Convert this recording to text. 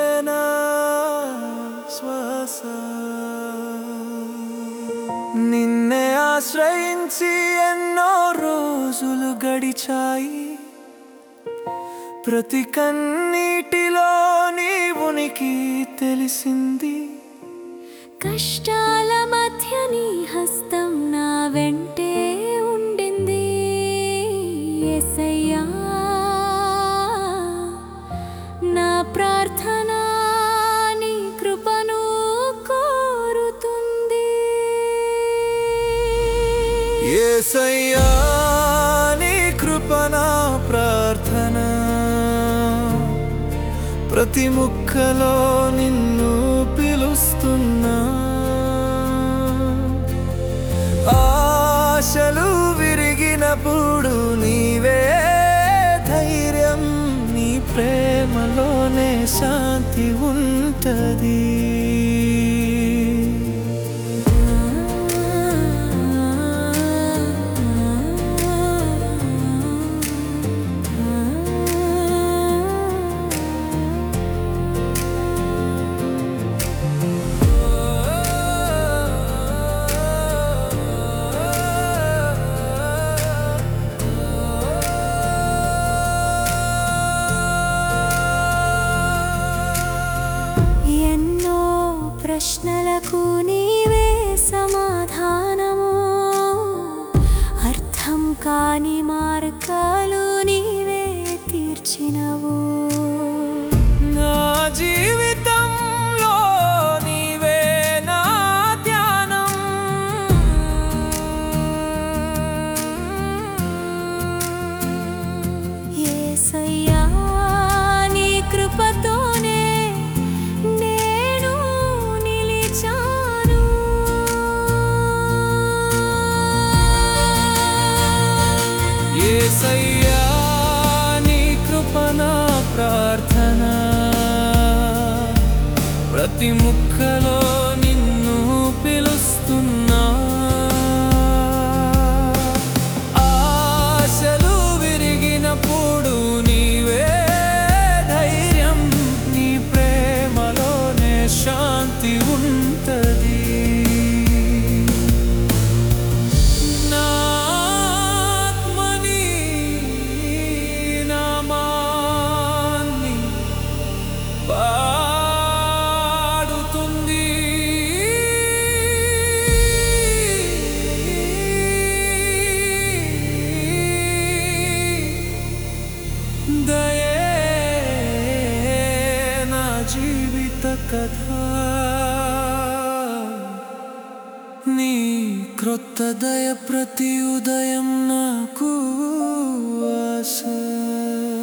నా శ్వాస నిన్నే ఆశ్రయించి ఎన్నో రోజులు గడిచాయి ప్రతి కన్నీటిలో నీ ఉనికి తెలిసింది కష్టాల మధ్య నీ హస్తం నా వెంటే ఉండింది యేసయ్యా నా ప్రార్థన నీ కృపను కోరుతుంది ఏసయ్యా నీ కృపణ ప్రార్థన ప్రతి ముక్కలో నిన్ను పిలుస్తున్నా ఆశలు విరిగినప్పుడు నీవే ధైర్యం నీ ప్రేమలోనే శాంతి ఉంటది ఎన్నో ప్రశ్నలకు నీవే సమాధానము అర్థం కాని మార్గాలు నీవే తీర్చినవు నా జీవితంలో నీవే నా ధ్యానం యేసయ్యా నీ కృపతోనే నేను నిలిచాను యేసయ్యా నీ కృపణ ప్రార్థన ప్రతి ముక్కలో నిన్ను పిలుస్తున్నా ఆశలు విరిగినప్పుడు నీవే ధైర్యం నీ ప్రేమలోనే శాంతి ఉంటది నా ఆత్మని నామాన్ని పాడుతుంది దయే నా జీవిత కథ నీ క్రొత్త దయ ప్రతి ఉదయం నాకు ఆశ